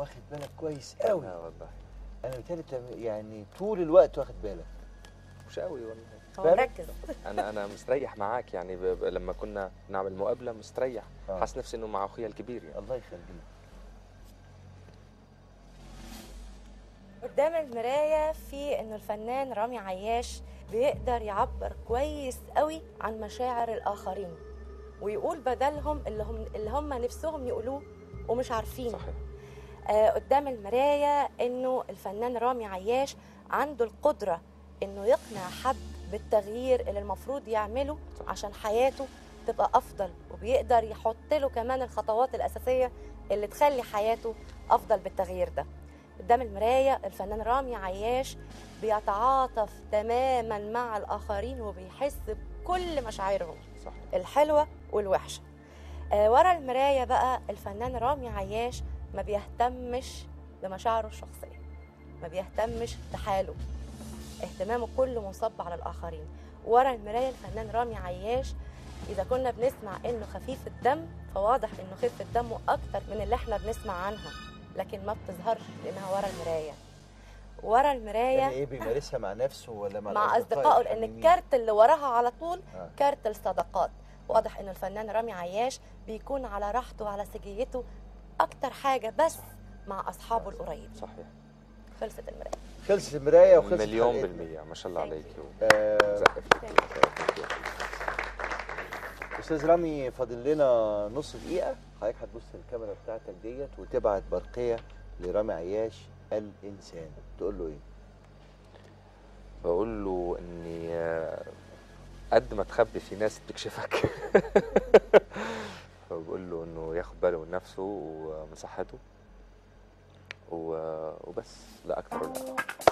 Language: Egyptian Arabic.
واخد بالك كويس قوي لا والله انا بتهيألي أنت يعني طول الوقت واخد بالك مش قوي والله هو فعلا؟ مركز انا انا مستريح معاك يعني ب... ب... لما كنا نعمل مقابله مستريح آه. حاسس نفسي انه مع اخويا الكبير يعني الله يخليك قدام المراية في انه الفنان رامي عياش بيقدر يعبر كويس قوي عن مشاعر الاخرين ويقول بدلهم اللي هم اللي هم نفسهم يقولوه ومش عارفين صحيح آه قدام المراية انه الفنان رامي عياش عنده القدرة انه يقنع حد بالتغيير اللي المفروض يعمله صح. عشان حياته تبقى افضل وبيقدر يحط له كمان الخطوات الاساسية اللي تخلي حياته افضل بالتغيير ده قدام المراية الفنان رامي عياش بيتعاطف تماما مع الآخرين وبيحس بكل مشاعرهم صح الحلوة والوحشة آه ورا المراية بقى الفنان رامي عياش ما بيهتمش بمشاعره الشخصية ما بيهتمش بحاله اهتمامه كله منصب على الآخرين ورا المراية الفنان رامي عياش إذا كنا بنسمع إنه خفيف الدم فواضح إنه خفة دمه أكتر من اللي إحنا بنسمع عنها لكن ما بتظهرش لأنها ورا المراية ورا المراية يعني ايه بيمارسها مع نفسه ولا مع مع الأصدقاء اصدقائه لان الحميمين؟ الكارت اللي وراها على طول آه. كارت الصداقات واضح ان الفنان رامي عياش بيكون على راحته وعلى سجيته اكتر حاجه بس مع اصحابه القريب صحيح خلصت المرايه خلص المرايه وخلص مليون حلقتنا. بالمية ما شاء الله Thank عليك آه، زقفت كتير. استاذ رامي فاضل لنا نص دقيقه حضرتك هتبص الكاميرا بتاعتك ديت وتبعت برقيه لرامي عياش الانسان تقول له ايه بقول له اني آه، قد ما تخبي في ناس بتكشفك فبقول له انه ياخد باله من نفسه ومن صحته و- وبس لا اكتر ولا اقل